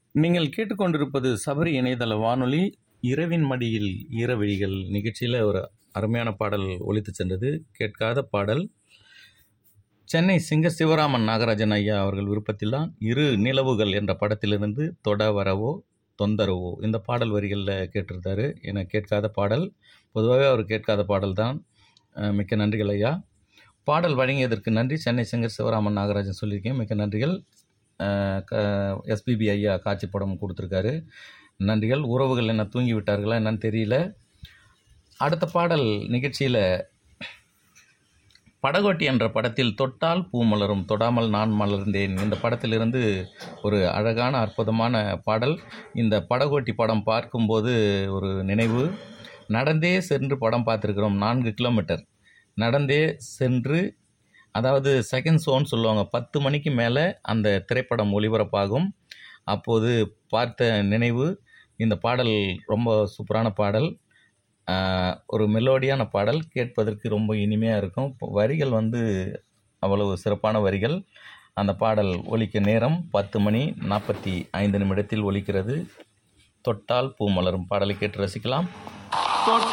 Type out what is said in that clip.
நீங்கள் கேட்டுக்கொண்டிருப்பது சபரி இணையதள வானொலி இரவின் மடியில் ஈரவிழிகள் நிகழ்ச்சியில் ஒரு அருமையான பாடல் ஒலித்து சென்றது கேட்காத பாடல் சென்னை சிங்க சிவராமன் நாகராஜன் ஐயா அவர்கள் விருப்பத்தில்தான் இரு நிலவுகள் என்ற படத்திலிருந்து தொட வரவோ தொந்தரவோ இந்த பாடல் வரிகளில் கேட்டிருந்தாரு என கேட்காத பாடல் பொதுவாகவே அவர் கேட்காத பாடல் தான் அஹ் மிக்க நன்றிகள் ஐயா பாடல் வழங்கியதற்கு நன்றி சென்னை சிங்கர் சிவராமன் நாகராஜன் சொல்லியிருக்கேன் மிக்க நன்றிகள் எஸ்பிபி ஐயா காட்சி படம் கொடுத்துருக்காரு நன்றிகள் உறவுகள் என்ன தூங்கி விட்டார்களா என்னன்னு தெரியல அடுத்த பாடல் நிகழ்ச்சியில் படகோட்டி என்ற படத்தில் தொட்டால் பூ மலரும் தொடாமல் நான் மலர்ந்தேன் இந்த படத்திலிருந்து ஒரு அழகான அற்புதமான பாடல் இந்த படகோட்டி படம் பார்க்கும்போது ஒரு நினைவு நடந்தே சென்று படம் பார்த்துருக்குறோம் நான்கு கிலோமீட்டர் நடந்தே சென்று அதாவது செகண்ட் ஷோன்னு சொல்லுவாங்க பத்து மணிக்கு மேலே அந்த திரைப்படம் ஒளிபரப்பாகும் அப்போது பார்த்த நினைவு இந்த பாடல் ரொம்ப சூப்பரான பாடல் ஆஹ், ஒரு மெலோடியான பாடல் கேட்பதற்கு ரொம்ப இனிமையாக இருக்கும் இப்போ வரிகள் வந்து அவ்வளவு சிறப்பான வரிகள் அந்த பாடல் ஒலிக்க நேரம் பத்து மணி நாற்பத்தி ஐந்து நிமிடத்தில் ஒலிக்கிறது தொட்டால் பூ மலரும் பாடலை கேட்டு ரசிக்கலாம்